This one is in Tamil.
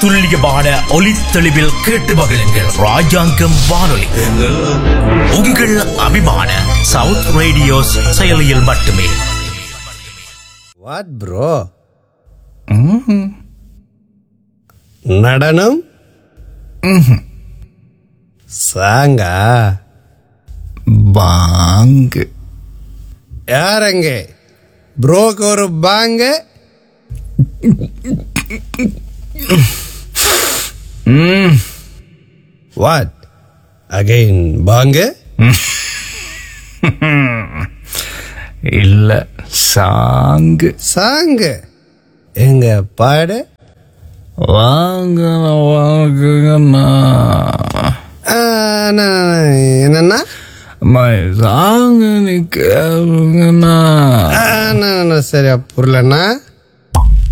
துல்லியமான ஒலித்தெளிவில் கேட்டு மகிழுங்கள் ராஜாங்கம் வானொலி உங்கள் அபிமான சவுத் ரேடியோஸ் செயலியில் மட்டுமே வாட் ப்ரோ நடனம் சாங்கா பாங்கு யாரங்க ப்ரோக்கு ஒரு பாங்க வாட் அகைன் பாங்க இல்ல சாங்கு சாங்கு எங்க பாடு வாங்க வாங்குங்கண்ணா ஆ, நான் என்னன்னா அம்மா சாங்கு நீ கேளுங்கண்ணா ஆ, நான் சரியா புரியலண்ணா